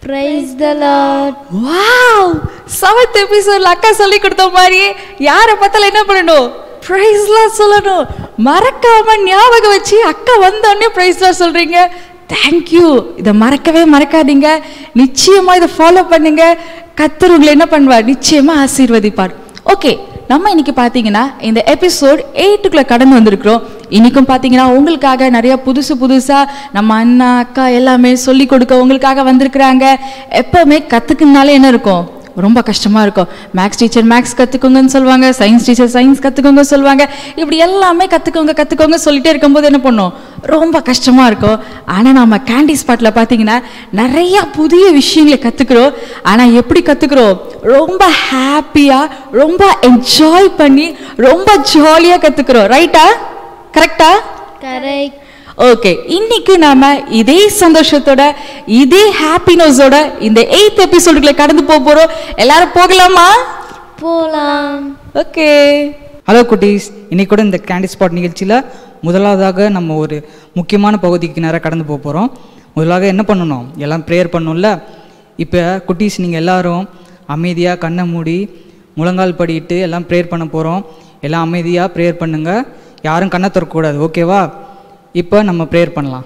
Praise the Lord. Wow seventh எபிசோட்ல அக்கா சொல்லி கொடுத்த மாதிரியே யாரை பார்த்தாலும் என்ன பண்ணணும் ப்ரைஸ்லாம் சொல்லணும் மறக்காம ஞாபகம் வச்சு அக்கா வந்தோடனே ப்ரைஸ்லாம் சொல்றீங்க தேங்க்யூ இதை மறக்கவே மறக்காதீங்க நிச்சயமா இதை ஃபாலோ பண்ணுங்க கத்தர் உங்களை என்ன பண்ணுவார் நிச்சயமா ஆசீர்வதிப்பார் ஓகே நம்ம இன்னைக்கு பார்த்தீங்கன்னா இந்த எபிசோட் எயிட்டுக்குள்ள கடந்து வந்திருக்கிறோம் இன்னைக்கும் பார்த்தீங்கன்னா உங்களுக்காக நிறைய புதுசு புதுசாக நம்ம அண்ணா அக்கா எல்லாமே சொல்லி கொடுக்க உங்களுக்காக வந்திருக்கிறாங்க எப்பவுமே கற்றுக்குனாலே என்ன இருக்கும் ரொம்ப கஷ்டமாக இருக்கும் மேக்ஸ் டீச்சர் மேக்ஸ் கற்றுக்கோங்கன்னு சொல்லுவாங்க சயின்ஸ் டீச்சர் சயின்ஸ் கற்றுக்கோங்க சொல்லுவாங்க இப்படி எல்லாமே கற்றுக்கோங்க கற்றுக்கோங்க சொல்லிட்டே இருக்கும்போது என்ன பண்ணும் ரொம்ப கஷ்டமாக இருக்கும் ஆனால் நம்ம கேண்டி ஸ்பாட்டில் பார்த்தீங்கன்னா நிறைய புதிய விஷயங்களை கற்றுக்குறோம் ஆனால் எப்படி கற்றுக்குறோம் ரொம்ப ஹாப்பியாக ரொம்ப என்ஜாய் பண்ணி ரொம்ப ஜாலியாக கற்றுக்குறோம் ரைட்டா கரெக்டா Correct. ஓகே இன்னைக்கு நாம இதே சந்தோஷத்தோட இதே ஹாப்பினஸோட இந்த எயித் எபிசோடுக்குள்ள கடந்து போக போறோம் எல்லாரும் போகலாமா போலாம் ஓகே ஹலோ குட்டீஸ் இன்னைக்கு கூட இந்த கேண்டி ஸ்பாட் நிகழ்ச்சியில் முதலாவதாக நம்ம ஒரு முக்கியமான பகுதிக்கு நேராக கடந்து போக போகிறோம் முதலாக என்ன பண்ணணும் எல்லாம் ப்ரேயர் பண்ணணும்ல இப்போ குட்டீஸ் நீங்கள் எல்லாரும் அமைதியாக கண்ணை மூடி முழங்கால் படிட்டு எல்லாம் ப்ரேயர் பண்ண போகிறோம் எல்லாம் அமைதியாக ப்ரேயர் பண்ணுங்க யாரும் கண்ணை திறக்கக்கூடாது ஓகேவா இப்போ நம்ம ப்ரேயர் பண்ணலாம்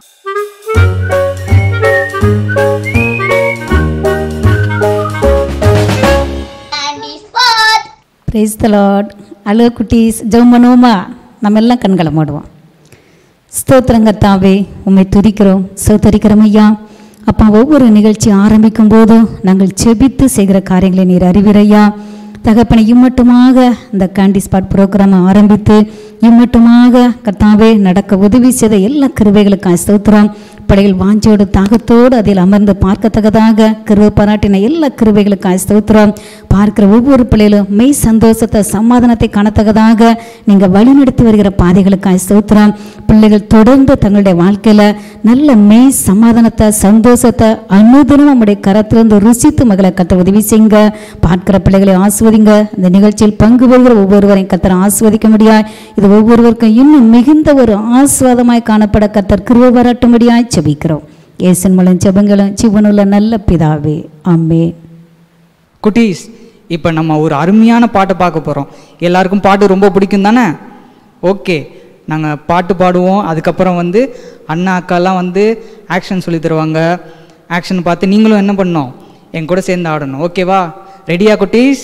பிரைஸ் த லார்ட் அழகு குட்டீஸ் ஜெபம் பண்ணுவோமா நம்ம எல்லாம் கண்களை மூடுவோம் ஸ்தோத்திரங்க தாவே உம்மை துதிக்கிறோம் ஸ்தோத்தரிக்கிறோம் ஐயா அப்பா ஒவ்வொரு நிகழ்ச்சி ஆரம்பிக்கும் போதும் நாங்கள் செபித்து செய்கிற காரியங்களை நீர் அறிவிறையா தகப்பனை இம்மட்டுமாக இந்த கேண்டி ஸ்பாட் ப்ரோக்ராம் ஆரம்பித்து இம்மட்டுமாக கர்த்தாவே நடக்க உதவி செய்த எல்லா கிருபைகளுக்காக ஸ்தோத்திரம் படையில் வாஞ்சோடு தாகத்தோடு அதில் அமர்ந்து பார்க்கத்தக்கதாக கிருபை பாராட்டின எல்லா கிருபைகளுக்காக ஸ்தோத்திரம் பார்க்கிற ஒவ்வொரு பிள்ளைகளும் மெய் சந்தோஷத்தை சமாதானத்தை காணத்தக்கதாக நீங்கள் வழிநடத்தி வருகிற பாதைகளுக்காக ஸ்தோத்திரம் பிள்ளைகள் தொடர்ந்து தங்களுடைய வாழ்க்கையில் நல்ல மெய் சமாதானத்தை சந்தோஷத்தை அனுதினம் உங்களுடைய கரத்திலிருந்து ருசித்து மகளை கத்த உதவி செய்யுங்க பார்க்கிற பிள்ளைகளை ஆஸ்வதிங்க இந்த நிகழ்ச்சியில் பங்கு பெறுகிற ஒவ்வொருவரையும் கத்தரை ஆஸ்வதிக்க முடியாது இது ஒவ்வொருவருக்கும் இன்னும் மிகுந்த ஒரு ஆஸ்வாதமாய் காணப்பட கத்தர் கிருபை பாராட்டும்படியாய் செபிக்கிறோம் ஏசன் மூலம் ஜெபங்களும் ஜீவனுள்ள நல்ல பிதாவே ஆமே குட்டீஸ் இப்போ நம்ம ஒரு அருமையான பாட்டை பார்க்க போகிறோம் எல்லாருக்கும் பாட்டு ரொம்ப பிடிக்கும் தானே ஓகே நாங்கள் பாட்டு பாடுவோம் அதுக்கப்புறம் வந்து அண்ணா அக்காலாம் வந்து ஆக்ஷன் சொல்லி தருவாங்க ஆக்ஷன் பார்த்து நீங்களும் என்ன பண்ணணும் என் கூட சேர்ந்து ஆடணும் ஓகேவா ரெடியா குட்டீஸ்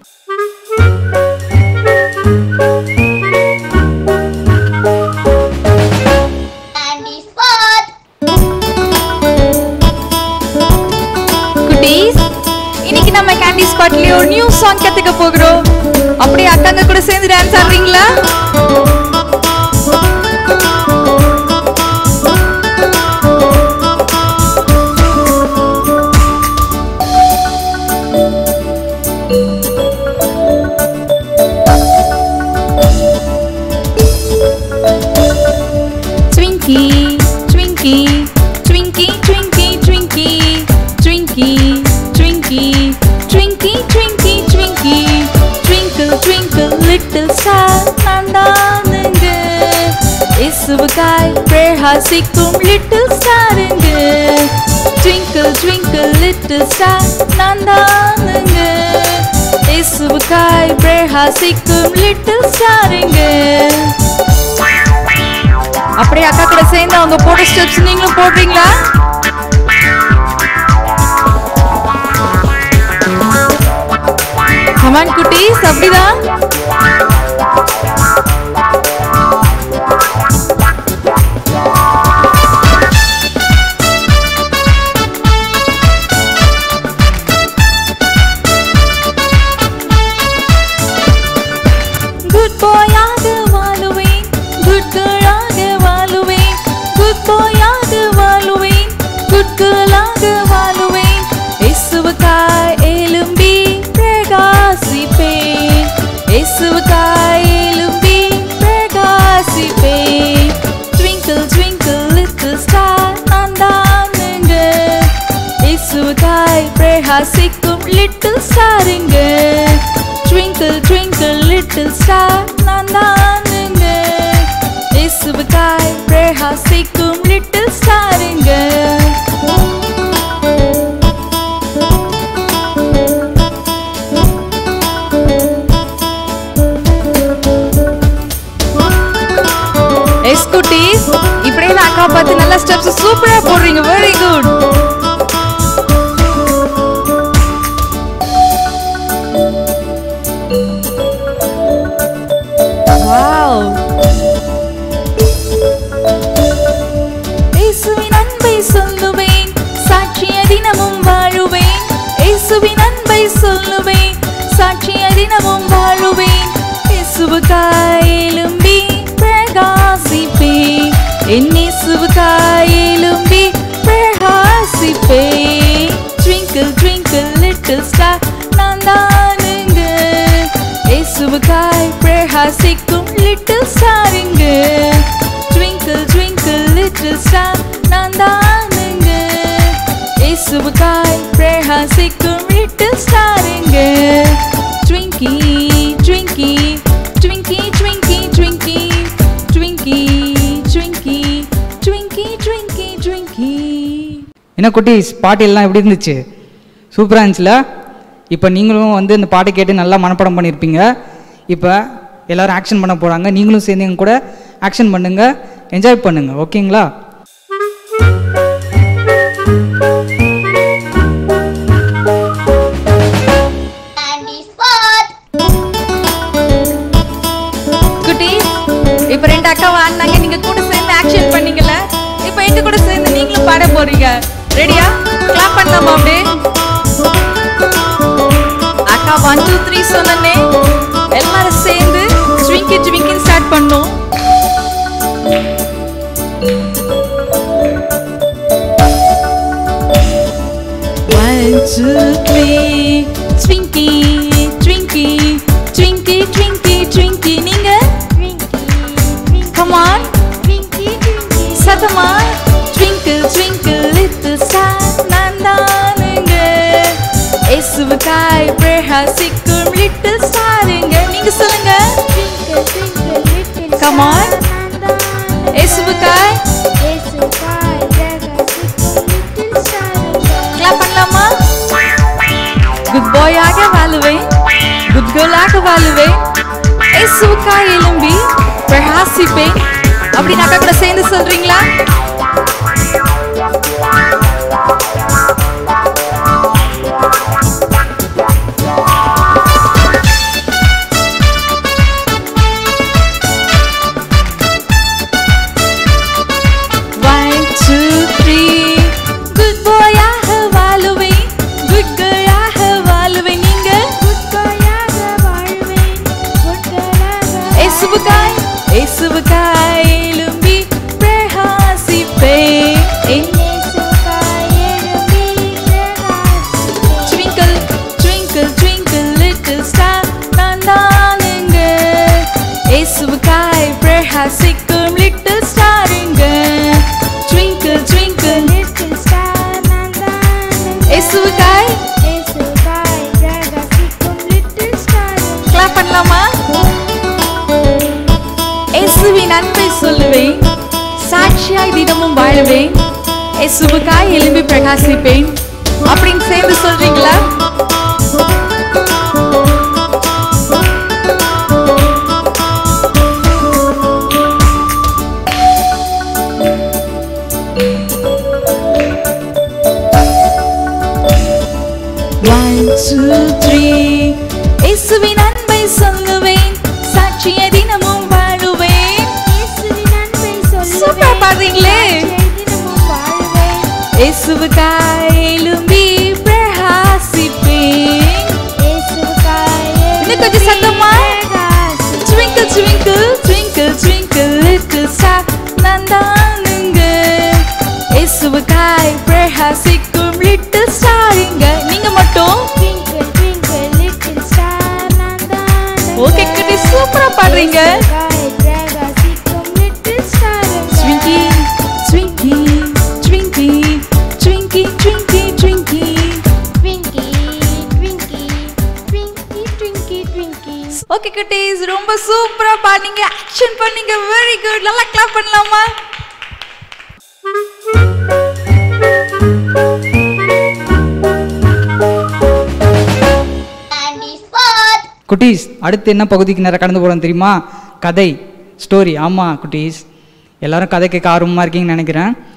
குட்டீஸ் இன்னைக்கு நம்ம கேண்டி ஸ்பாட்லயே ஒரு நியூ சாங் கத்துக்க போகிறோம் அப்படியே அக்காங்க கூட சேர்ந்து டான்ஸ் ஆடுறீங்களா Twinkie, Twinkie, Twinkie, Twinkie, Twinkie, Twinkie, Twinkie, Twinkie, Twinkie, Twinkie, Twinkle, twinkle, little star, நந்தானுங்க இசுவுக்காய் பிரகாசிக்கும் little starங்க Twinkle, twinkle, little star, நந்தானுங்க இசுவுக்காய் பிரகாசிக்கும் little starங்க அப்படியே அக்கா கூட சேர்ந்து அவங்க போட்ட ஸ்டெப்ஸ் நீங்களும் போடுறீங்களா கமான் குட்டீஸ் அப்படிதான் குட் பாயாக வாழுவேன் குட் கேர்ளாக வாழுவேன் குட் பாயாக வாழுவேன் குட் கேர்ளாக வாழுவேன் இயேசுவுக்காய் எழும்பி பிரகாசிப்பேன் இயேசுவுக்காய் எழும்பி பிரகாசிப்பேன் ட்விங்கிள் ட்விங்கிள் லிட்டில் ஸ்டார் நான் தானுங்க இயேசுவுக்காய் பிரகாசிக்கும் லிட்டில் ஸ்டாருங்க ட்விங்கிள் ட்விங்கிள் லிட்டில் ஸ்டார் நான் தானுங்க இயேசுவுக்காய் பிரகாசிக்கும் லிட்டில் ஸ்டாருங்க ஸ்டெப்ஸ் சூப்பரா போடுறீங்க வெரி குட் வாவ் இயேசுவின் அன்பை சொல்லுவேன் சாட்சிய தினமும் வாழுவேன் இயேசுவின் அன்பை சொல்லுவேன் சாட்சிய தினமும் வாழுவேன் இயேசுவுக்காய் எழும்பி பிரகாசிப்பேன் என் இயேசுவுக்காய் எழும்பி பிரகாசிப்பேன் ட்விங்கிள் ட்விங்கிள் லிட்டில் ஸ்டார் நான் தானுங்க இயேசுவுக்காய் பிரகாசிக்கும் லிட்டில் ஸ்டாருங்க ட்விங்கிள் ட்விங்கிள் லிட்டில் ஸ்டார் நான் தானுங்க இயேசுவுக்காய் பிரகாசிக்கும் லிட்டில் ஸ்டாருங்க ட்விங்கி ட்விங்கி ட்விங்கி ட்விங்கி ட்விங்கி ட்விங்கி ட்விங்கி ட்விங்கி ட்விங்கி ட்விங்கி என்ன குட்டீஸ் பாட்டு எல்லாம் எப்படி இருந்துச்சு சூப்பராக இருந்துச்சுல இப்போ நீங்களும் வந்து இந்த பாட்டை கேட்டு நல்லா மனப்பாடம் பண்ணியிருப்பீங்க இப்போ எல்லாரும் ஆக்ஷன் பண்ண போகிறாங்க நீங்களும் சேர்ந்து எங்க கூட ஆக்ஷன் பண்ணுங்க என்ஜாய் பண்ணுங்க ஓகேங்களா Candy spot. குட்டி இப்ப ரெண்டு அக்கா வாங்கினாங்க நீங்க கூட சேர்ந்து ஆக்ஷன் பண்ணீங்கல்ல இப்ப எங்க கூட சேர்ந்து நீங்களும் பாட போறீங்க ரெடியா கிளாப் பண்ணலாமா அப்படியே அக்கா ஒன் டூ த்ரீ சொன்னே எல்லாரும் சேர்ந்து ட்விங்கி ட்விங்கின்னு ஸ்டார்ட் பண்ணோம் One, two, three. Twinkie, Twinkie, Twinkie, Twinkie, Twinkie. நீங்க Come on. சத்தமா Twinkle, twinkle, little star. நான் தானுங்க. இயேசுவுக்காய் பிரகாசிக்கும் little starங்க. நீங்க சொல்லுங்க Come on. இயேசுவுக்காய் கிளாப் பண்ணலாமா குட் பாயாக வாழுவேன் குட் கேர்ளாக வாழுவேன் இயேசுவுக்காய் எழும்பி பிரகாசிப்பேன் அப்படின்னு அக்கா கூட சேர்ந்து சொல்றீங்களா One, two, three. Good boy ஆக வாழுவேன் குட் கேர்ளாக வாழுவேன் நீங்க இயேசுவுக்காய் இயேசுவுக்காய் எழும்பி பிரகாசிப்பேன் என் Twinkle, twinkle, twinkle, little star. நான் தானுங்க. இயேசுவுக்காய் பிரகாசிக்கும் little starங்க. Twinkle, twinkle, இயேசுவுக்காய் clap பண்ணலாமா? இயேசுவின் அன்பை சொல்லுவேன் சாட்சியாய் தினமும் வாழுவேன் இயேசுவுக்காய் எழும்பி பிரகாசிப்பேன் அப்படின்னு சேர்ந்து சொல்றீங்களா One, two, three. இயேசுவின் அன்பை சொல்லுவேன் சாட்சிய தினமும் வாழுவேன் சூப்பரா பாடுறீங்களே இயேசுவுக்காய் எழும்பி பிரகாசிப்பேன் இன்னும் கொஞ்சம் சத்தமா Twinkle, twinkle, twinkle, twinkle, little star. நான் தானுங்க. இயேசுவுக்காய் பிரகாசிக்கும் little starங்க. நீங்க மட்டும் ஓகே குட்டி சூப்பரா பாடுறீங்க Twinkie, Twinkie, Twinkie, Twinkie, Twinkie, Twinkie. Okay குட்டீஸ் ரொம்ப சூப்பரா பாடுனீங்க ஆக்ஷன் பண்ணீங்க வெரி குட் நல்லா கிளாப் பண்ணலாமா Candy spot. குட்டீஸ் அடுத்து என்ன பகுதிக்கு நேரம் கடந்து போகிறோம் தெரியுமா கதை ஸ்டோரி ஆமாம் குட்டீஸ் எல்லாரும் கதை கேட்க ஆர்வமாக இருக்கீங்கன்னு நினைக்கிறேன்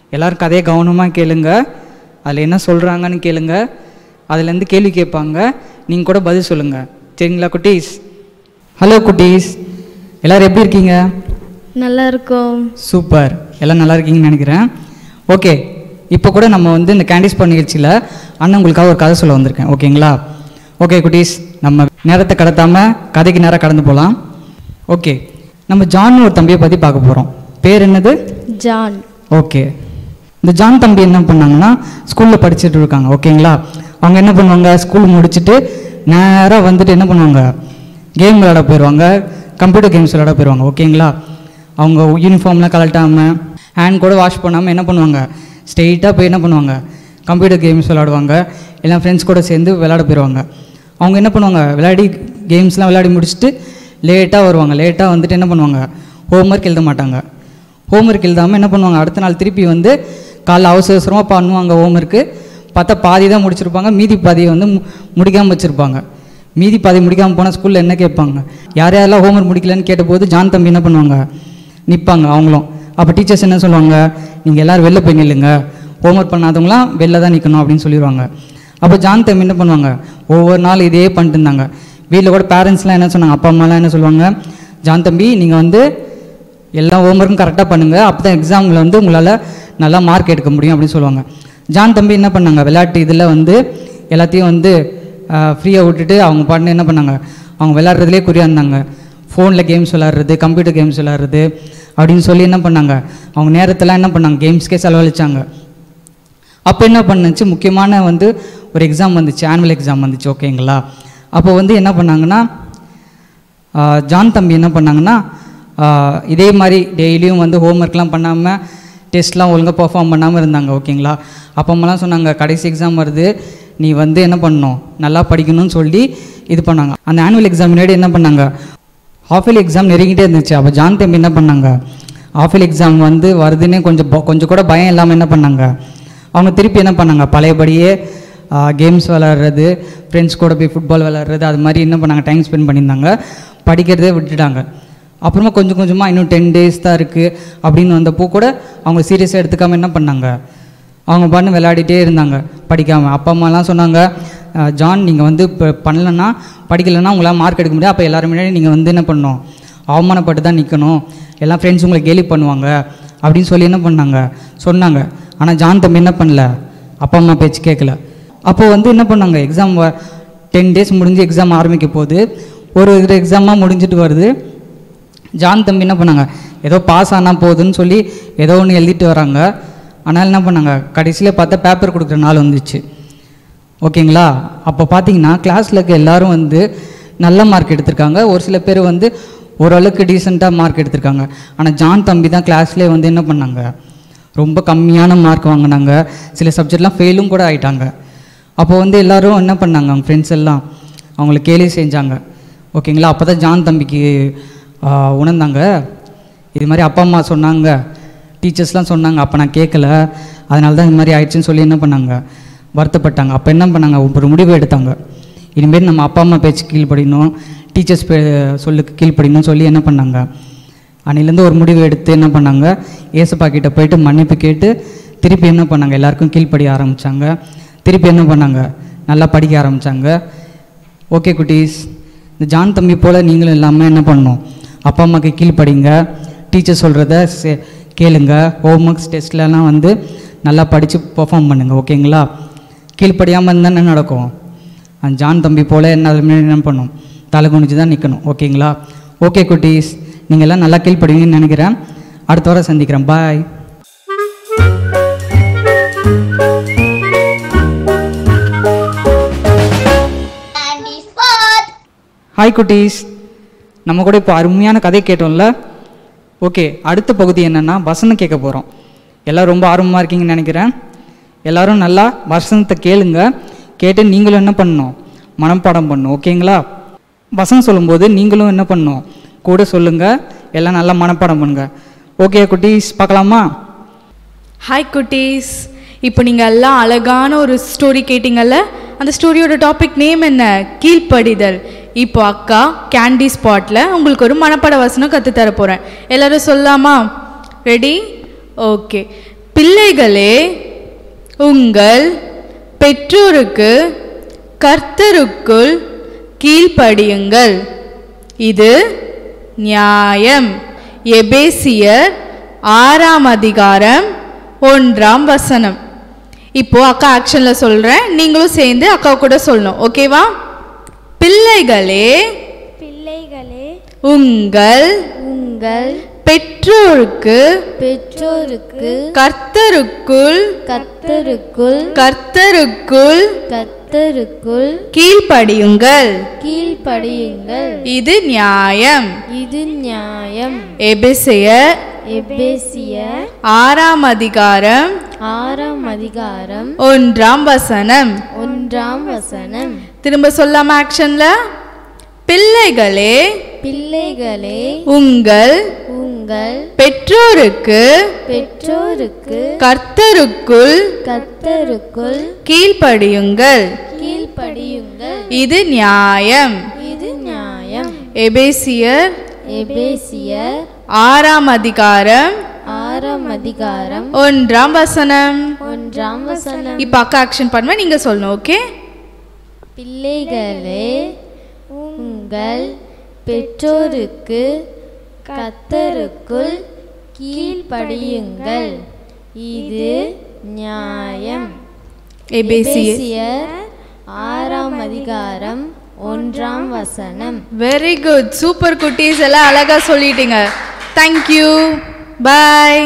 எல்லாரும் கதையை கவனமாக கேளுங்க அதில் என்ன சொல்கிறாங்கன்னு கேளுங்க அதுலேருந்து கேள்வி கேட்பாங்க நீங்கள் கூட பதில் சொல்லுங்கள் சரிங்களா குட்டீஸ் ஹலோ குட்டீஸ் எல்லோரும் எப்படி இருக்கீங்க நல்லா இருக்கும் சூப்பர் எல்லாம் நல்லா இருக்கீங்கன்னு நினைக்கிறேன் ஓகே இப்போ கூட நம்ம வந்து இந்த கேண்டி ஸ்பாட் நிகழ்ச்சியில் அண்ணன் உங்களுக்காக ஒரு கதை சொல்ல வந்திருக்கேன் ஓகேங்களா ஓகே குட்டீஸ் நம்ம நேரத்தை கடத்தாமல் கதைக்கு நேரம் கடந்து போகலாம் ஓகே நம்ம ஜான் ஒரு தம்பியை பற்றி பார்க்க போகிறோம் பேர் என்னது ஜான் ஓகே இந்த ஜான் தம்பி என்ன பண்ணாங்கன்னா ஸ்கூலில் படிச்சுட்டு இருக்காங்க ஓகேங்களா அவங்க என்ன பண்ணுவாங்க ஸ்கூல் முடிச்சுட்டு நேராக வந்துட்டு என்ன பண்ணுவாங்க கேம் விளையாட போயிடுவாங்க கம்ப்யூட்டர் கேம்ஸ் விளையாட போயிடுவாங்க ஓகேங்களா அவங்க யூனிஃபார்ம்லாம் கலட்டாமல் ஹேண்ட் கூட வாஷ் பண்ணாமல் என்ன பண்ணுவாங்க ஸ்ட்ரெயிட்டாக போய் என்ன பண்ணுவாங்க கம்ப்யூட்டர் கேம்ஸ் விளையாடுவாங்க எல்லாம் ஃப்ரெண்ட்ஸ் கூட சேர்ந்து விளையாட போயிடுவாங்க அவங்க என்ன பண்ணுவாங்க விளையாடி கேம்ஸ்லாம் விளையாடி முடிச்சுட்டு லேட்டாக வருவாங்க லேட்டாக வந்துட்டு என்ன பண்ணுவாங்க ஹோம்ஒர்க் எழுத மாட்டாங்க ஹோம்ஒர்க் எழுதாமல் என்ன பண்ணுவாங்க அடுத்த நாள் திருப்பி வந்து காலைல அவசர அவசரமாக பண்ணுவாங்க ஹோம்ஒர்க்கு பார்த்தா பாதி தான் முடிச்சிருப்பாங்க மீதி பாதியை வந்து முடிக்காமல் வச்சுருப்பாங்க மீதி பாதி முடிக்காமல் போனால் ஸ்கூலில் என்ன கேட்பாங்க யார் யாரெல்லாம் ஹோம்ஒர்க் முடிக்கலன்னு கேட்டபோது ஜான் தம்பி என்ன பண்ணுவாங்க நிற்பாங்க அவங்களும் அப்போ டீச்சர்ஸ் என்ன சொல்லுவாங்க நீங்கள் எல்லோரும் வெளில போய் நில்லுங்க ஹோம்ஒர்க் பண்ணாதவங்களாம் வெளில தான் நிற்கணும் அப்படின்னு சொல்லிடுவாங்க அப்போ ஜான் தம்பி என்ன பண்ணுவாங்க ஒவ்வொரு நாள் இதே பண்ணிட்டு இருந்தாங்க வீட்டில் கூட பேரண்ட்ஸ்லாம் என்ன சொன்னாங்க அப்பா அம்மாலாம் என்ன சொல்லுவாங்க ஜான் தம்பி நீங்கள் வந்து எல்லா ஹோம்ஒர்க்கும் கரெக்டாக பண்ணுங்கள் அப்போ தான் எக்ஸாமில் வந்து உங்களால் நல்லா மார்க் எடுக்க முடியும் அப்படின்னு சொல்லுவாங்க ஜான் தம்பி என்ன பண்ணாங்க விளையாட்டு இதில் வந்து எல்லாத்தையும் வந்து ஃப்ரீயாக விட்டுட்டு அவங்க பாட்டு என்ன பண்ணாங்க அவங்க விளையாடுறதுலே குறியாக இருந்தாங்க ஃபோனில் கேம்ஸ் விளாட்றது கம்ப்யூட்டர் கேம்ஸ் விளாட்றது அப்படின்னு சொல்லி என்ன பண்ணாங்க அவங்க நேரத்தெல்லாம் என்ன பண்ணாங்க கேம்ஸ்க்கே செலவழிச்சாங்க அப்போ என்ன பண்ணுச்சு முக்கியமான வந்து ஒரு எக்ஸாம் வந்துச்சு ஆனுவல் எக்ஸாம் வந்துச்சு ஓகேங்களா அப்போ வந்து என்ன பண்ணாங்கன்னா ஆஹ் ஜான் தம்பி என்ன பண்ணாங்கன்னா ஆஹ் இதே மாதிரி டெய்லியும் வந்து ஹோம்ஒர்க்லாம் பண்ணாமல் டெஸ்ட்லாம் ஒழுங்காக பெர்ஃபார்ம் பண்ணாமல் இருந்தாங்க ஓகேங்களா அப்பா அம்மாலாம் சொன்னாங்க கடைசி எக்ஸாம் வருது நீ வந்து என்ன பண்ணணும் நல்லா படிக்கணும்னு சொல்லி இது பண்ணாங்க அந்த ஆனுவல் எக்ஸாம் முன்னாடி என்ன பண்ணாங்க ஹாஃப் இயர்லி எக்ஸாம் நெருங்கிட்டே இருந்துச்சு அப்போ ஜான் தம்பி என்ன பண்ணாங்க ஹாஃப் இயர்லி எக்ஸாம் வந்து வருதுன்னே கொஞ்சம் ப- கொஞ்சம் கூட பயம் இல்லாமல் என்ன பண்ணாங்க அவங்க திருப்பி என்ன பண்ணாங்க பழையபடியே கேம்ஸ் விளாட்றது ஃப்ரெண்ட்ஸ் கூட போய் ஃபுட்பால் விளாட்றது அது மாதிரி என்ன பண்ணாங்க டைம் ஸ்பெண்ட் பண்ணியிருந்தாங்க படிக்கிறதே விட்டுட்டாங்க அப்புறமா கொஞ்சம் கொஞ்சமாக இன்னும் டென் டேஸ் தான் இருக்குது அப்படின்னு வந்தப்போ கூட அவங்க சீரியஸாக எடுத்துக்காமல் என்ன பண்ணாங்க அவங்க பண்ணு விளையாடிட்டே இருந்தாங்க படிக்காமல் அப்பா அம்மாலாம் சொன்னாங்க "அஹ், ஜான் நீங்கள் வந்து இப்போ பண்ணலன்னா படிக்கலைன்னா உங்களால் மார்க் எடுக்க முடியாது அப்போ எல்லாரும் முன்னாடி நீங்கள் வந்து என்ன பண்ணணும் அவமானப்பட்டு தான் நிற்கணும் எல்லாம் ஃப்ரெண்ட்ஸ் உங்களை கேலி பண்ணுவாங்க அப்படின்னு சொல்லி என்ன பண்ணாங்க சொன்னாங்க ஆனால் ஜான் தம்பி என்ன பண்ணல அப்பா அம்மா பேச்சு கேட்கல அப்போ வந்து என்ன பண்ணாங்க எக்ஸாம் டென் டேஸ் முடிஞ்சு எக்ஸாம் ஆரம்பிக்க போகுது ஒரு எக்ஸாமாக முடிஞ்சிட்டு வருது ஜான் தம்பி என்ன பண்ணாங்க ஏதோ பாஸ் ஆனால் போகுதுன்னு சொல்லி ஏதோ ஒன்று எழுதிட்டு வராங்க ஆனால் என்ன பண்ணாங்க கடைசியில் பார்த்தா பேப்பர் கொடுக்குற நாள் வந்துச்சு ஓகேங்களா அப்போ பார்த்தீங்கன்னா கிளாஸில் இருக்க எல்லாரும் வந்து நல்ல மார்க் எடுத்திருக்காங்க ஒரு சில பேர் வந்து ஓரளவுக்கு டீசெண்டாக மார்க் எடுத்திருக்காங்க ஆனால் ஜான் தம்பி தான் கிளாஸ்லேயே வந்து என்ன பண்ணாங்க ரொம்ப கம்மியான மார்க் வாங்கினாங்க சில சப்ஜெக்ட்லாம் ஃபெயிலும் கூட ஆயிட்டாங்க அப்போ வந்து எல்லாரும் என்ன பண்ணாங்க அவங்க ஃப்ரெண்ட்ஸ் எல்லாம் அவங்கள கேலி செஞ்சாங்க ஓகேங்களா அப்போ தான் ஜான் தம்பிக்கு ஆ, உணர்ந்தாங்க இது மாதிரி அப்பா அம்மா சொன்னாங்க டீச்சர்ஸ்லாம் சொன்னாங்க அப்போ நான் கேட்கல அதனால தான் இது மாதிரி ஆயிடுச்சுன்னு சொல்லி என்ன பண்ணாங்க வருத்தப்பட்டாங்க அப்போ என்ன பண்ணாங்க ஒரு முடிவு எடுத்தாங்க இனிமேல் நம்ம அப்பா அம்மா பேச்சு கீழ்ப்படியணும் டீச்சர்ஸ் பே சொல்லுக்கு கீழ்ப்படியணும்னு சொல்லி என்ன பண்ணாங்க அன்னிலேருந்து ஒரு முடிவு எடுத்து என்ன பண்ணாங்க ஏசப்பா கிட்ட போயிட்டு மன்னிப்பு கேட்டு திருப்பி என்ன பண்ணாங்க எல்லாருக்கும் கீழ்ப்படிய ஆரம்பித்தாங்க திருப்பி என்ன பண்ணாங்க நல்லா படிக்க ஆரம்பித்தாங்க ஓகே குட்டீஸ் இந்த ஜான் தம்பி போல் நீங்களும் இல்லாமல் என்ன பண்ணணும் அப்பா அம்மாக்கு கீழ்ப்படிங்க டீச்சர் சொல்கிறத கேளுங்க ஹோம் ஒர்க்ஸ் டெஸ்ட்லலாம் வந்து நல்லா படித்து பெர்ஃபார்ம் பண்ணுங்கள் ஓகேங்களா கீழ்ப்படியாமல் இருந்தால் என்ன நடக்கும் அந்த ஜான் தம்பி போல் என்ன அது முன்னாடி என்ன பண்ணும் தலை குனிஞ்சு தான் நிற்கணும் ஓகேங்களா ஓகே குட்டீஸ் நீங்கள் எல்லாம் நல்லா கீழ்ப்படுவீங்கன்னு நினைக்கிறேன் அடுத்த வாரம் சந்திக்கிறேன் பாய் Candy spot. ஹாய் குட்டீஸ் நம்ம கூட இப்போ அருமையான கதை கேட்டோம்ல ஓகே அடுத்த பகுதி என்னென்னா வசனம் கேட்க போகிறோம் எல்லோரும் ரொம்ப ஆர்வமாக இருக்கீங்கன்னு நினைக்கிறேன் எல்லாரும் நல்லா வசனத்தை கேளுங்க கேட்டு நீங்களும் என்ன பண்ணணும் மனப்பாடம் பண்ணணும் ஓகேங்களா வசனம் சொல்லும்போது நீங்களும் என்ன பண்ணணும் கூட சொல்லுங்கள் எல்லாம் நல்லா மனப்பாடம் பண்ணுங்க ஓகே குட்டீஸ் பார்க்கலாமா ஹாய் குட்டீஸ் இப்போ நீங்கள் எல்லாம் அழகான ஒரு ஸ்டோரி கேட்டிங்கல்ல அந்த ஸ்டோரியோட டாபிக் நேம் என்ன கீழ்ப்படிதல் இப்போ அக்கா கேண்டி ஸ்பாட்டில் உங்களுக்கு ஒரு மனப்பட வசனம் கற்றுத்தர போகிறேன் எல்லாரும் சொல்லலாமா ரெடி ஓகே பிள்ளைகளே உங்கள் பெற்றோருக்கு கர்த்தருக்குள் கீழ்ப்படியுங்கள் இது நியாயம் எபேசியர் ஆறாம் அதிகாரம் ஒன்றாம் வசனம் இப்போ அக்கா ஆக்ஷன்ல சொல்றேன் நீங்களும் சேர்ந்து அக்கா கூட சொல்லணும் ஓகேவா பிள்ளைகளே பிள்ளைகளே உங்கள் உங்கள் பெற்றோருக்கு பெற்றோருக்கு கர்த்தருக்குள் கர்த்தருக்குள் கர்த்தருக்குள் கர்த்தருக்குள் கீழ்ப்படியுங்கள் கீழ்ப்படியுங்கள் இது நியாயம் இது நியாயம் எபேசியர் எபேசியர் ஆறாம் அதிகாரம் ஆறாம் அதிகாரம் ஒன்றாம் வசனம் ஒன்றாம் வசனம் திரும்ப சொல்லாம ஆக்ஷன்ல பிள்ளைகளே பிள்ளைகளே உங்கள் உங்கள் பெற்றோருக்கு பெற்றோருக்கு கர்த்தருக்குள் கர்த்தருக்குள் கீழ்ப்படியுங்கள் கீழ்ப்படியுங்கள் இது நியாயம் இது நியாயம் எபேசியர் எபேசியர் ஆறாம் அதிகாரம் ஆறாம் அதிகாரம் ஒன்றாம் வசனம் ஒன்றாம் வசனம் இப்ப அக்கா ஆக்ஷன் பண்ணுவேன் நீங்க சொல்லணும் ஓகே பிள்ளைகளே உங்கள் பெற்றோருக்கு கத்தருக்குள் கீழ்ப்படியுங்கள் இது நியாயம் எபேசியர் எபேசியர் ஆறாம் அதிகாரம் ஒன்றாம் வசனம் வெரி குட் சூப்பர் குட்டீஸ் எல்லாம் அழகா சொல்லிட்டீங்க thank you bye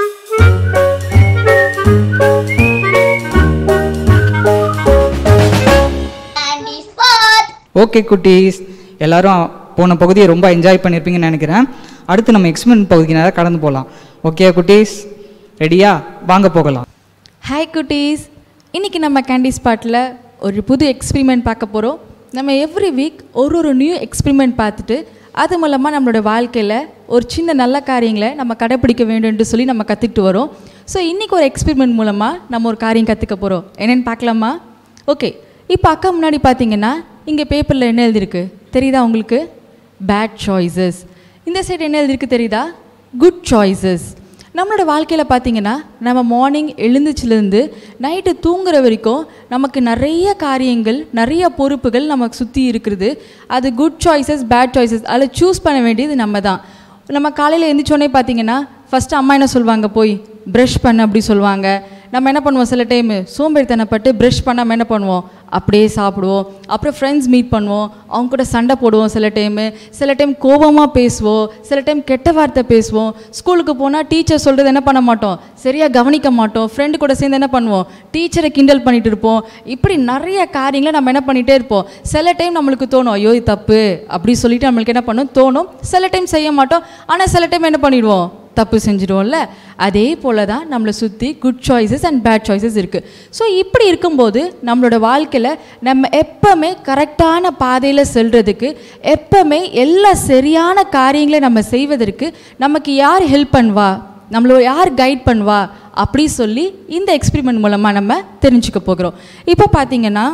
Candy spot. Okay குட்டீஸ் எல்லாரும் போன பகுதியை ரொம்ப என்ஜாய் பண்ணியிருப்பீங்கன்னு நினைக்கிறேன் அடுத்து நம்ம எக்ஸ்பெரிமெண்ட் பகுதிக்கு நேரம் கடந்து போகலாம் ஓகே குட்டீஸ் ரெடியா வாங்க போகலாம் ஹாய் குட்டீஸ் இன்னைக்கு நம்ம கேண்டி ஸ்பாட்டில் ஒரு புது எக்ஸ்பிரிமெண்ட் பார்க்க போகிறோம் நம்ம எவ்ரி வீக் ஒரு ஒரு நியூ எக்ஸ்பிரிமெண்ட் பார்த்துட்டு அது மூலமாக நம்மளோட வாழ்க்கையில் ஒரு சின்ன நல்ல காரியங்களை நம்ம கடைப்பிடிக்க வேண்டும்னு சொல்லி நம்ம கற்றுக்கிட்டு வரோம் ஸோ இன்றைக்கி ஒரு எக்ஸ்பிரிமெண்ட் மூலமாக நம்ம ஒரு காரியம் கற்றுக்க போகிறோம் என்னென்னு பார்க்கலாமா ஓகே இப்போ அக்கா முன்னாடி பார்த்தீங்கன்னா இங்கே பேப்பரில் என்ன எழுதியிருக்கு தெரியுதா உங்களுக்கு பேட் சாய்ஸஸ் இந்த சைடு என்ன எழுதியிருக்கு தெரியுதா குட் சாய்ஸஸ் நம்மளோட வாழ்க்கையில் பார்த்தீங்கன்னா நம்ம மார்னிங் எழுந்துச்சிலேருந்து நைட்டு தூங்குற வரைக்கும் நமக்கு நிறைய காரியங்கள் நிறைய பொறுப்புகள் நமக்கு சுற்றி இருக்கிறது அது குட் சாய்ஸஸ் பேட் சாய்ஸஸ் அதில் சூஸ் பண்ண வேண்டியது நம்ம தான் நம்ம காலையில் எழுந்திரிச்சோடனே பார்த்தீங்கன்னா ஃபஸ்ட்டு அம்மா என்ன சொல்லுவாங்க போய் ப்ரஷ் பண்ண அப்படி சொல்லுவாங்க நம்ம என்ன பண்ணுவோம் சில டைமு சோம்பேறித்தனப்பட்டு ப்ரஷ் பண்ணாமல் என்ன பண்ணுவோம் அப்படியே சாப்பிடுவோம் அப்புறம் ஃப்ரெண்ட்ஸ் மீட் பண்ணுவோம் அவங்க கூட சண்டை போடுவோம் சில டைமு சில டைம் கோபமாக பேசுவோம் சில டைம் கெட்ட வார்த்தை பேசுவோம் ஸ்கூலுக்கு போனால் டீச்சர் சொல்கிறது என்ன பண்ண மாட்டோம் சரியாக கவனிக்க மாட்டோம் ஃப்ரெண்டு கூட சேர்ந்து என்ன பண்ணுவோம் டீச்சரை கிண்டல் பண்ணிட்டு இருப்போம் இப்படி நிறைய காரியங்களை நம்ம என்ன பண்ணிகிட்டே இருப்போம் சில டைம் நம்மளுக்கு தோணும் ஐயோ இது தப்பு அப்படி சொல்லிட்டு நம்மளுக்கு என்ன பண்ணும் தோணும் சில டைம் செய்ய மாட்டோம் ஆனால் சில டைம் என்ன பண்ணிடுவோம் தப்பு செஞ்சிடுவோம்ல அதே போல தான் நம்மளை சுற்றி good choices and bad choices இருக்குது ஸோ இப்படி இருக்கும்போது நம்மளோட வாழ்க்கையில் நம்ம எப்போவுமே கரெக்டான பாதையில் செல்றதுக்கு எப்போவுமே எல்லா சரியான காரியங்களை நம்ம செய்வதற்கு நமக்கு யார் ஹெல்ப் பண்ணுவா நம்மள யார் கைட் பண்ணுவா அப்படி சொல்லி இந்த எக்ஸ்பிரிமெண்ட் மூலமாக நம்ம தெரிஞ்சுக்க போகிறோம் இப்போ பார்த்தீங்கன்னா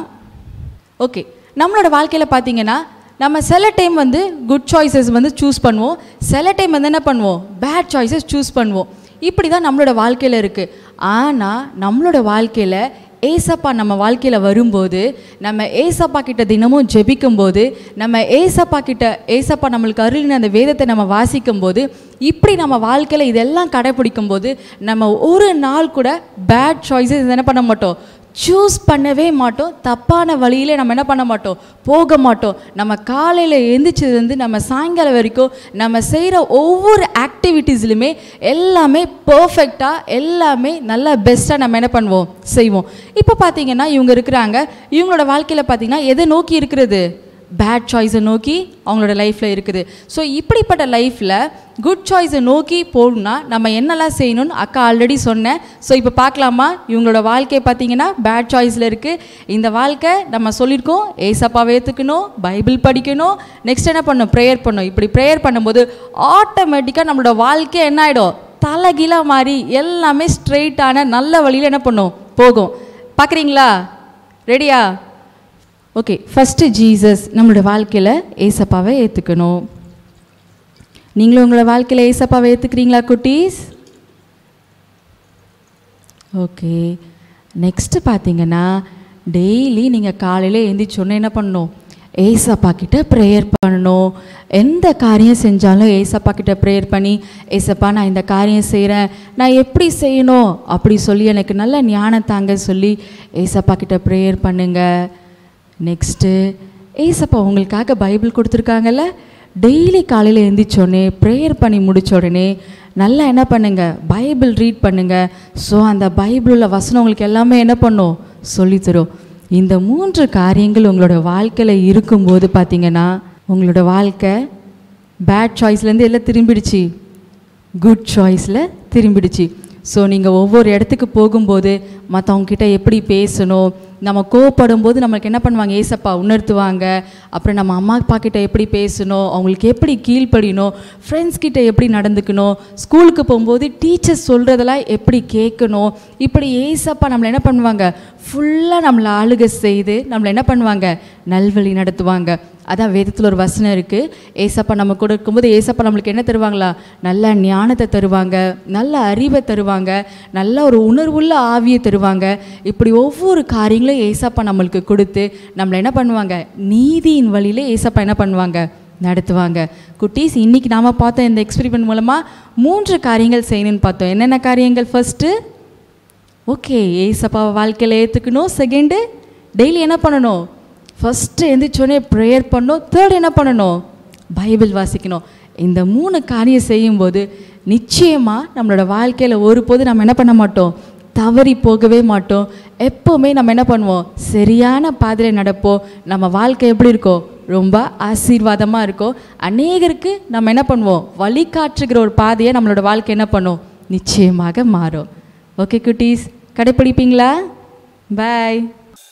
ஓகே நம்மளோட வாழ்க்கையில் பார்த்தீங்கன்னா நம்ம சில டைம் வந்து குட் சாய்ஸஸ் வந்து சூஸ் பண்ணுவோம் சில டைம் வந்து என்ன பண்ணுவோம் பேட் சாய்ஸஸ் சூஸ் பண்ணுவோம் இப்படி தான் நம்மளோட வாழ்க்கையில் இருக்குது ஆனால் நம்மளோட வாழ்க்கையில் ஏசப்பா நம்ம வாழ்க்கையில் வரும்போது நம்ம ஏசப்பா கிட்ட தினமும் ஜெபிக்கும்போது நம்ம ஏசப்பா கிட்ட ஏசப்பா நம்மளுக்கு அருளின அந்த வேதத்தை நம்ம வாசிக்கும்போது இப்படி நம்ம வாழ்க்கையில் இதெல்லாம் கடைப்பிடிக்கும் போது நம்ம ஒரு நாள் கூட பேட் சாய்ஸஸ் என்ன பண்ண மாட்டோம் சூஸ் பண்ணவே மாட்டோம் தப்பான வழியில நம்ம என்ன பண்ண மாட்டோம் போக மாட்டோம் நம்ம காலையில் எழுந்திரிச்சதுலேருந்து நம்ம சாயங்காலம் வரைக்கும் நம்ம செய்கிற ஒவ்வொரு ஆக்டிவிட்டீஸ்லையுமே எல்லாமே பர்ஃபெக்டாக எல்லாமே நல்லா பெஸ்ட்டாக நம்ம என்ன பண்ணுவோம் செய்வோம் இப்போ பார்த்தீங்கன்னா இவங்க இருக்கிறாங்க இவங்களோட வாழ்க்கையில் பார்த்தீங்கன்னா எதை நோக்கி இருக்கிறது பேட் சாய்ஸை நோக்கி அவங்களோட லைஃப்பில் இருக்குது ஸோ இப்படிப்பட்ட லைஃப்பில் குட் சாய்ஸை நோக்கி போகணும்னா நம்ம என்னெல்லாம் செய்யணும்னு அக்கா ஆல்ரெடி சொன்னேன் ஸோ இப்போ பார்க்கலாமா இவங்களோட வாழ்க்கை பார்த்தீங்கன்னா பேட் சாய்ஸில் இருக்குது இந்த வாழ்க்கை நம்ம சொல்லியிருக்கோம் ஏசப்பாவை ஏற்றுக்கணும் பைபிள் படிக்கணும் நெக்ஸ்ட் என்ன பண்ணணும் ப்ரேயர் பண்ணணும் இப்படி ப்ரேயர் பண்ணும்போது ஆட்டோமேட்டிக்காக நம்மளோட வாழ்க்கை என்ன ஆகிடும் தலைகீழாக மாறி எல்லாமே ஸ்ட்ரெயிட்டான நல்ல வழியில் என்ன பண்ணும் போகும் பார்க்குறீங்களா ரெடியா ஓகே ஃபஸ்ட்டு ஜீசஸ் நம்மளோட வாழ்க்கையில் ஏசப்பாவை ஏற்றுக்கணும் நீங்களும் உங்களோட வாழ்க்கையில் ஏசப்பாவை ஏற்றுக்கிறீங்களா குட்டீஸ் ஓகே நெக்ஸ்ட்டு பார்த்தீங்கன்னா டெய்லி நீங்கள் காலையில் எழுந்திரிச்சோன்னே என்ன பண்ணணும் ஏசப்பா கிட்ட ப்ரேயர் பண்ணணும் எந்த காரியம் செஞ்சாலும் ஏசப்பா கிட்ட ப்ரேயர் பண்ணி ஏசப்பா நான் இந்த காரியம் செய்கிறேன் நான் எப்படி செய்யணும் அப்படி சொல்லி எனக்கு நல்ல ஞானம் தாங்க சொல்லி ஏசப்பா கிட்ட ப்ரேயர் பண்ணுங்க நெக்ஸ்ட்டு ஏசப்பா உங்களுக்காக பைபிள் கொடுத்துருக்காங்கல்ல டெய்லி காலையில் எழுந்திரிச்சோடனே ப்ரேயர் பண்ணி முடிச்ச உடனே நல்லா என்ன பண்ணுங்க பைபிள் ரீட் பண்ணுங்க ஸோ அந்த பைபிளில் வசனம் உங்களுக்கு எல்லாமே என்ன பண்ணும் சொல்லித் தரும் இந்த மூன்று காரியங்கள் உங்களோட வாழ்க்கையில் இருக்கும்போது பார்த்தீங்கன்னா உங்களோட வாழ்க்கை பேட் சாய்ஸ்லேருந்து எல்லாம் திரும்பிடுச்சு குட் சாய்ஸில் திரும்பிடுச்சு ஸோ நீங்கள் ஒவ்வொரு இடத்துக்கு போகும்போது மற்றவங்க கிட்ட எப்படி பேசணும் நம்ம கோவப்படும் போது நம்மளுக்கு என்ன பண்ணுவாங்க ஏசப்பா உணர்த்துவாங்க அப்புறம் நம்ம அம்மா அப்பா கிட்ட எப்படி பேசணும் அவங்களுக்கு எப்படி கீழ்ப்படியணும் ஃப்ரெண்ட்ஸ் கிட்ட எப்படி நடந்துக்கணும் ஸ்கூலுக்கு போகும்போது டீச்சர்ஸ் சொல்கிறதெல்லாம் எப்படி கேட்கணும் இப்படி ஏசப்பா நம்மளை என்ன பண்ணுவாங்க ஃபுல்லாக நம்மளை ஆளுகை செய்து நம்மளை என்ன பண்ணுவாங்க நல்வழி நடத்துவாங்க அதான் வேதத்தில் ஒரு வசனம் இருக்குது ஏசப்பா நம்ம கூட இருக்கும்போது ஏசப்பா நம்மளுக்கு என்ன தருவாங்களா நல்ல ஞானத்தை தருவாங்க நல்ல அறிவை தருவாங்க நல்ல ஒரு உணர்வுள்ள ஆவியை தருவாங்க இப்படி ஒவ்வொரு காரியங்களும் ஏசப்பா நம்மளுக்கு கொடுத்து நம்மளை என்ன பண்ணுவாங்க நீதியின் வழியில ஏசப்பா என்ன பண்ணுவாங்க நடத்துவாங்க குட்டீஸ் இன்னைக்கு நாம பார்த்தோம் இந்த எக்ஸ்பெரிமெண்ட் மூலமாக மூன்று காரியங்கள் செய்யணும்னு பார்த்தோம் என்னென்ன காரியங்கள் ஃபஸ்ட்டு ஓகே ஏசப்பாவை வாழ்க்கையில் ஏற்றுக்கணும் செகண்டு டெய்லி என்ன பண்ணணும் ஃபஸ்ட்டு எந்திரிச்சோடனே ப்ரேயர் பண்ணணும் தேர்ட் என்ன பண்ணணும் பைபிள் வாசிக்கணும் இந்த மூணு காரியம் செய்யும்போது நிச்சயமாக நம்மளோட வாழ்க்கையில் ஒருபோது நம்ம என்ன பண்ண மாட்டோம் தவறி போகவே மாட்டோம் எப்போவுமே நம்ம என்ன பண்ணுவோம் சரியான பாதையில் நடப்போம் நம்ம வாழ்க்கை எப்படி இருக்கும் ரொம்ப ஆசீர்வாதமாக இருக்கும் அநேகருக்கு நம்ம என்ன பண்ணுவோம் வழிகாட்டுகிற ஒரு பாதையை நம்மளோட வாழ்க்கை என்ன பண்ணும் நிச்சயமாக மாறும் ஓகே குட்டீஸ் கடைப்பிடிப்பீங்களா பாய்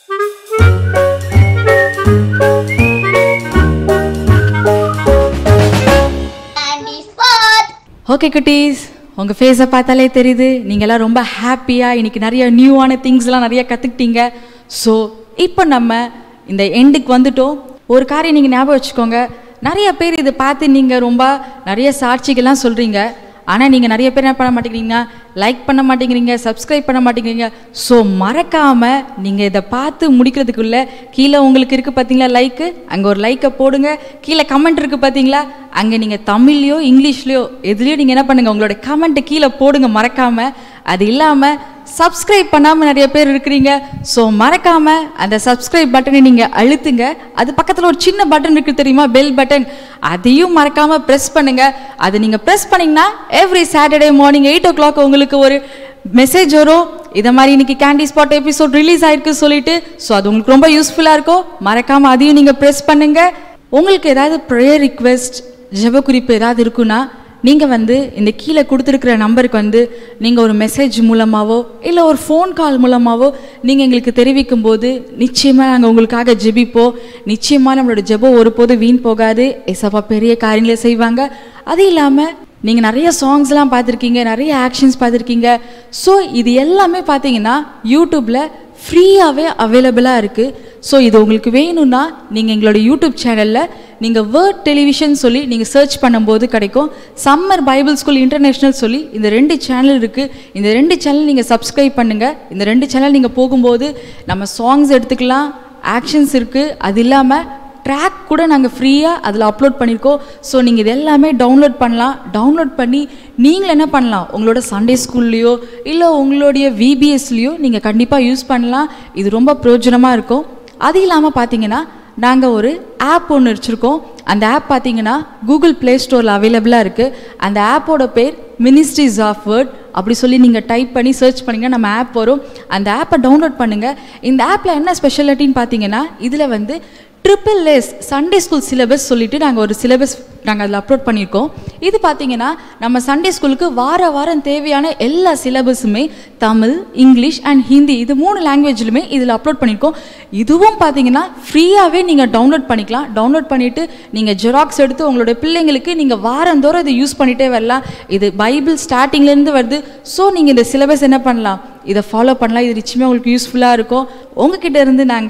Candy spot. ஓகே குட்டீஸ் உங்கள் ஃபேஸை பார்த்தாலே தெரியுது நீங்கள்லாம் ரொம்ப ஹாப்பியாக இன்னைக்கு நிறைய நியூவான திங்ஸ்லாம் நிறைய கற்றுக்கிட்டீங்க ஸோ இப்போ நம்ம இந்த எண்டுக்கு வந்துட்டோம் ஒரு காரியம் நீங்கள் ஞாபகம் வச்சுக்கோங்க நிறைய பேர் இதை பார்த்து நீங்கள் ரொம்ப நிறைய சாட்சிகள்லாம் சொல்கிறீங்க ஆனால் நீங்கள் நிறைய பேர் என்ன பண்ண மாட்டேங்கிறீங்க லைக் பண்ண மாட்டேங்கிறீங்க சப்ஸ்கிரைப் பண்ண மாட்டேங்கிறீங்க ஸோ மறக்காமல் நீங்கள் இதை பார்த்து முடிக்கிறதுக்குள்ள கீழே உங்களுக்கு இருக்குது பார்த்தீங்களா லைக்கு அங்கே ஒரு லைக்கை போடுங்க கீழே கமெண்ட் இருக்குது பார்த்தீங்களா அங்கே நீங்கள் தமிழ்லையோ இங்கிலீஷ்லையோ எதுலேயோ நீங்கள் என்ன பண்ணுங்கள் உங்களோட கமெண்ட்டை கீழே போடுங்க மறக்காமல் அது இல்லாமல் சப்ஸ்கிரைப் பண்ணாமல் நிறைய பேர் இருக்கிறீங்க ஸோ மறக்காமல் அந்த சப்ஸ்கிரைப் பட்டனை நீங்கள் அழுத்துங்க அது பக்கத்தில் ஒரு சின்ன பட்டன் இருக்குது தெரியுமா பெல் பட்டன் அதையும் மறக்காமல் ப்ரெஸ் பண்ணுங்கள் அது நீங்கள் ப்ரெஸ் பண்ணிங்கன்னா every Saturday morning eight o'clock உங்களுக்கு ஒரு மெசேஜ் வரும் இதை மாதிரி இன்னைக்கு கேண்டி ஸ்பாட் எபிசோட் ரிலீஸ் ஆயிருக்கு சொல்லிட்டு ஸோ அது உங்களுக்கு ரொம்ப யூஸ்ஃபுல்லாக இருக்கும் மறக்காமல் அதையும் நீங்கள் ப்ரெஸ் பண்ணுங்க உங்களுக்கு ஏதாவது ப்ரேயர் ரிக்வெஸ்ட் ஜெப குறிப்பு ஏதாவது இருக்குன்னா நீங்கள் வந்து இந்த கீழே கொடுத்துருக்குற நம்பருக்கு வந்து நீங்கள் ஒரு மெசேஜ் மூலமாகவோ இல்லை ஒரு ஃபோன் கால் மூலமாகவோ நீங்கள் எங்களுக்கு தெரிவிக்கும் போது நிச்சயமாக நாங்கள் உங்களுக்காக ஜெபிப்போம் நிச்சயமாக நம்மளோட ஜெபம் ஒருபோதும் வீண் போகாது எசப்பா பெரிய காரியங்களை செய்வாங்க அது இல்லாமல் நீங்கள் நிறைய சாங்ஸ்லாம் பார்த்துருக்கீங்க நிறைய ஆக்ஷன்ஸ் பார்த்துருக்கீங்க ஸோ இது எல்லாமே பார்த்தீங்கன்னா யூடியூப்பில் ஃப்ரீயாகவே அவைலபிளாக இருக்குது ஸோ இது உங்களுக்கு வேணும்னா நீங்கள் எங்களோட யூடியூப் சேனலில் நீங்கள் வேர்ட் டெலிவிஷன் சொல்லி நீங்கள் சர்ச் பண்ணும்போது கிடைக்கும் சம்மர் பைபிள் ஸ்கூல் இன்டர்நேஷ்னல் சொல்லி இந்த ரெண்டு சேனல் இருக்குது இந்த ரெண்டு சேனல் நீங்கள் சப்ஸ்கிரைப் பண்ணுங்கள் இந்த ரெண்டு சேனல் நீங்கள் போகும்போது நம்ம சாங்ஸ் எடுத்துக்கலாம் ஆக்ஷன்ஸ் இருக்குது அது இல்லாமல் ட்ராக் கூட நாங்கள் ஃப்ரீயாக அதில் அப்லோட் பண்ணியிருக்கோம் ஸோ நீங்கள் இது எல்லாமே டவுன்லோட் பண்ணலாம் டவுன்லோட் பண்ணி நீங்கள் என்ன பண்ணலாம் உங்களோட சண்டே ஸ்கூல்லையோ இல்லை உங்களுடைய விபிஎஸ்லேயோ நீங்கள் கண்டிப்பாக யூஸ் பண்ணலாம் இது ரொம்ப பிரயோஜனமாக இருக்கும் அது இல்லாமல் பார்த்தீங்கன்னா நாங்கள் ஒரு ஆப் ஒன்று வச்சுருக்கோம் அந்த ஆப் பார்த்தீங்கன்னா கூகுள் ப்ளே ஸ்டோரில் அவைலபிளாக இருக்குது அந்த ஆப்போட பேர் மினிஸ்ட்ரிஸ் ஆஃப் வேர்ட் அப்படி சொல்லி நீங்கள் டைப் பண்ணி சர்ச் பண்ணிங்கன்னா நம்ம ஆப் வரும் அந்த ஆப்பை டவுன்லோட் பண்ணுங்கள் இந்த ஆப்பில் என்ன ஸ்பெஷாலிட்டின்னு பார்த்தீங்கன்னா இதில் வந்து triple S Sunday school syllabus சொல்லிட்டு நாங்கள் ஒரு சிலபஸ் நாங்கள் அதில் அப்லோட் பண்ணியிருக்கோம் இது பார்த்தீங்கன்னா நம்ம சண்டே ஸ்கூலுக்கு வார வாரம் தேவையான எல்லா சிலபஸுமே தமிழ் இங்கிலீஷ் அண்ட் ஹிந்தி இது மூணு லாங்குவேஜ்லுமே இதில் அப்லோட் பண்ணியிருக்கோம் இதுவும் பார்த்தீங்கன்னா ஃப்ரீயாகவே நீங்கள் டவுன்லோட் பண்ணிக்கலாம் டவுன்லோட் பண்ணிவிட்டு நீங்கள் ஜெராக்ஸ் எடுத்து உங்களோட பிள்ளைங்களுக்கு நீங்கள் வாரந்தோறும் இதை யூஸ் பண்ணிகிட்டே வரலாம் இது பைபிள் ஸ்டார்டிங்லேருந்து வருது ஸோ நீங்கள் இந்த சிலபஸ் என்ன பண்ணலாம் இதை ஃபாலோ பண்ணலாம் இது நிச்சயமாக உங்களுக்கு யூஸ்ஃபுல்லாக இருக்கும் உங்ககிட்ட இருந்து நாங்கள்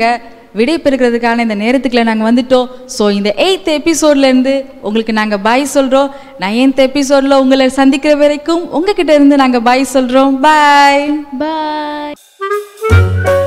விடை பெறுகிறதுக்கான இந்த நேரத்துக்குள்ள நாங்கள் வந்துட்டோம் ஸோ இந்த எயித் எபிசோட்லேருந்து உங்களுக்கு நாங்கள் பாய் சொல்கிறோம் நைன்த் எபிசோடில் உங்களை சந்திக்கிற வரைக்கும் உங்ககிட்ட இருந்து நாங்கள் பாய் சொல்கிறோம் பாய் பாய்